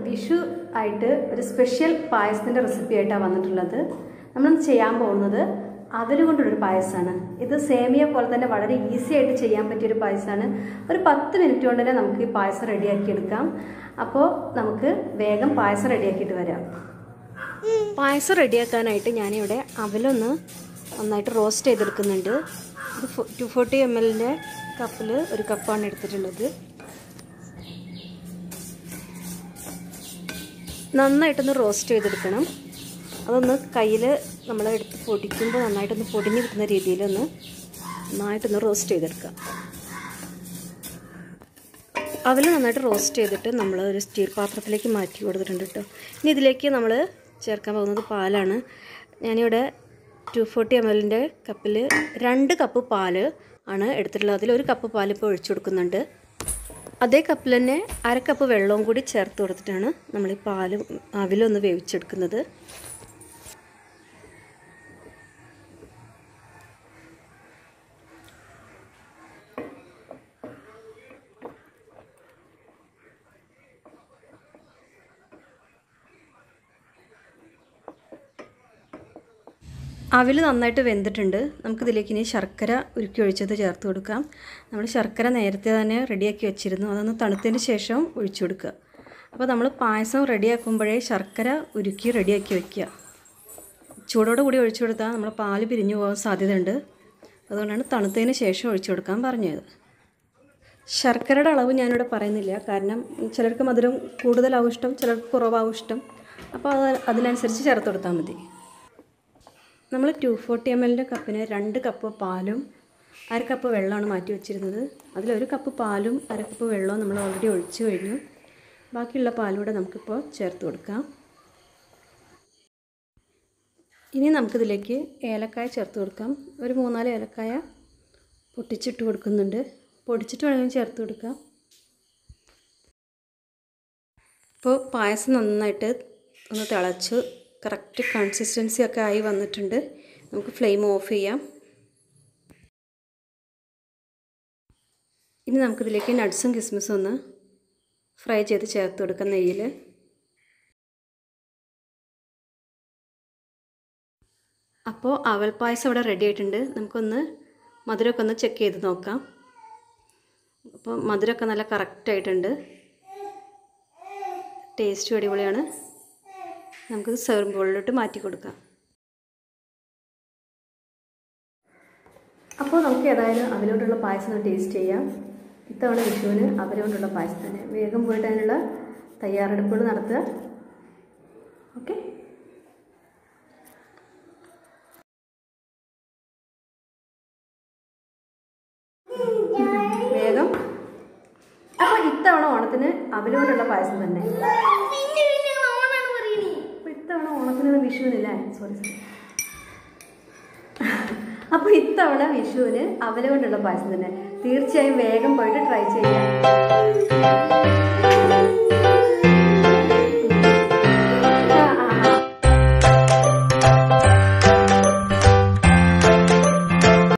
വിഷു ആയിട്ട് ഒരു special പായസത്തിൻ്റെ recipe ആയിട്ടാണ് വന്നിട്ടുള്ളത് നമ്മളിന്ന് ചെയ്യാൻ പോകുന്നത് അവല് കൊണ്ടുള്ളൊരു പായസമാണ് ഇത് സേമിയ പോലെ തന്നെ വളരെ ഈസി ആയിട്ട് ചെയ്യാൻ പറ്റിയൊരു പായസമാണ് ഒരു പത്ത് മിനിറ്റ് കൊണ്ട് തന്നെ നമുക്ക് ഈ പായസം റെഡിയാക്കി എടുക്കാം അപ്പോൾ നമുക്ക് വേഗം പായസം റെഡിയാക്കിയിട്ട് വരാം പായസം റെഡിയാക്കാനായിട്ട് ഞാനിവിടെ അവലൊന്ന് നന്നായിട്ട് റോസ്റ്റ് ചെയ്തെടുക്കുന്നുണ്ട് ഇത് ടു ഫോർട്ടി എം എല്ലിൻ്റെ കപ്പിൽ ഒരു കപ്പാണ് എടുത്തിട്ടുള്ളത് നന്നായിട്ടൊന്ന് റോസ്റ്റ് ചെയ്തെടുക്കണം അതൊന്ന് കയ്യിൽ നമ്മൾ എടുത്ത് പൊടിക്കുമ്പോൾ നന്നായിട്ടൊന്ന് പൊടിഞ്ഞ് കിട്ടുന്ന രീതിയിലൊന്ന് നന്നായിട്ടൊന്ന് റോസ്റ്റ് ചെയ്തെടുക്കാം അവൽ നന്നായിട്ട് റോസ്റ്റ് ചെയ്തിട്ട് നമ്മൾ ഒരു സ്റ്റീൽ പാത്രത്തിലേക്ക് മാറ്റി കൊടുത്തിട്ടുണ്ട് കേട്ടോ ഇനി ഇതിലേക്ക് നമ്മൾ ചേർക്കാൻ പോകുന്നത് പാലാണ് ഞാനിവിടെ ടു ഫോർട്ടി എം എല്ലിൻ്റെ കപ്പിൽ രണ്ട് കപ്പ് പാല് ആണ് എടുത്തിട്ടുള്ളത് അതിൽ ഒരു കപ്പ് പാൽ ഇപ്പോൾ ഒഴിച്ചു കൊടുക്കുന്നുണ്ട് അതേ കപ്പിൽ തന്നെ അര കപ്പ് വെള്ളവും കൂടി ചേർത്ത് കൊടുത്തിട്ടാണ് നമ്മൾ ഈ പാല് അവിലൊന്ന് വേവിച്ചെടുക്കുന്നത് അവിൽ നന്നായിട്ട് വെന്തിട്ടുണ്ട് നമുക്കിതിലേക്ക് ഇനി ശർക്കര ഉരുക്കി ഒഴിച്ചത് ചേർത്ത് കൊടുക്കാം നമ്മൾ ശർക്കര നേരത്തെ തന്നെ റെഡിയാക്കി വെച്ചിരുന്നു അതൊന്ന് തണുത്തതിന് ശേഷം ഒഴിച്ചു കൊടുക്കുക അപ്പോൾ നമ്മൾ പായസം റെഡിയാക്കുമ്പോഴേ ശർക്കര ഉരുക്കി റെഡിയാക്കി വെക്കുക ചൂടോടെ കൂടി ഒഴിച്ചു കൊടുത്താൽ നമ്മൾ പാല് പിരിഞ്ഞു പോകാൻ സാധ്യതയുണ്ട് അതുകൊണ്ടാണ് തണുത്തതിന് ശേഷം ഒഴിച്ചു കൊടുക്കാൻ പറഞ്ഞത് ശർക്കരയുടെ അളവ് ഞാനിവിടെ പറയുന്നില്ല കാരണം ചിലർക്ക് മധുരം കൂടുതലാവും ഇഷ്ടം ചിലർക്ക് കുറവാവും ഇഷ്ടം അപ്പോൾ അത് അതിനനുസരിച്ച് ചേർത്ത് കൊടുത്താൽ മതി നമ്മൾ ടു ഫോർട്ടി എം എല്ലിൻ്റെ കപ്പിന് രണ്ട് കപ്പ് പാലും അര കപ്പ് വെള്ളമാണ് മാറ്റി വെച്ചിരുന്നത് അതിലൊരു കപ്പ് പാലും അര കപ്പ് വെള്ളവും നമ്മൾ ഓൾറെഡി ഒഴിച്ചു കഴിഞ്ഞു ബാക്കിയുള്ള പാലൂടെ നമുക്കിപ്പോൾ ചേർത്ത് കൊടുക്കാം ഇനി നമുക്കിതിലേക്ക് ഏലക്കായ ചേർത്ത് കൊടുക്കാം ഒരു മൂന്നാല് ഏലക്കായ പൊട്ടിച്ചിട്ട് കൊടുക്കുന്നുണ്ട് പൊടിച്ചിട്ട് വേണമെങ്കിൽ ചേർത്ത് കൊടുക്കാം ഇപ്പോൾ പായസം നന്നായിട്ട് ഒന്ന് തിളച്ച് കറക്റ്റ് കൺസിസ്റ്റൻസി ഒക്കെ ആയി വന്നിട്ടുണ്ട് നമുക്ക് ഫ്ലെയിം ഓഫ് ചെയ്യാം ഇനി നമുക്കിതിലേക്ക് നട്ട്സും കിസ്മിസും ഒന്ന് ഫ്രൈ ചെയ്ത് ചേർത്ത് കൊടുക്കാം നെയ്യിൽ അപ്പോൾ അവൽ പായസം ഇവിടെ റെഡി ആയിട്ടുണ്ട് നമുക്കൊന്ന് മധുരമൊക്കെ ഒന്ന് ചെക്ക് ചെയ്ത് നോക്കാം അപ്പോൾ മധുരമൊക്കെ നല്ല കറക്റ്റായിട്ടുണ്ട് ടേസ്റ്റും അടിപൊളിയാണ് നമുക്കിത് സെർവ് ബോളിലോട്ട് മാറ്റി കൊടുക്കാം അപ്പോൾ നമുക്ക് ഏതായാലും അവരോടുള്ള പായസം ടേസ്റ്റ് ചെയ്യാം ഇത്തവണ വിഷുവിന് അവരോടുള്ള പായസം തന്നെ വേഗം പോയിട്ട് അതിനുള്ള തയ്യാറെടുപ്പുകൾ നടത്തുക ഓക്കെ വേഗം അപ്പോൾ ഇത്തവണ ഓണത്തിന് അവരോടുള്ള പായസം തന്നെ അപ്പോൾ ഇത്തവണ ഓണത്തിന് വിഷുവിനില്ലേ സോറി സോറി അപ്പോൾ ഇത്തവണ വിഷുവിന് അവല കൊണ്ടുള്ള പായസം തന്നെ തീർച്ചയായും വേഗം പോയിട്ട് ട്രൈ ചെയ്യാം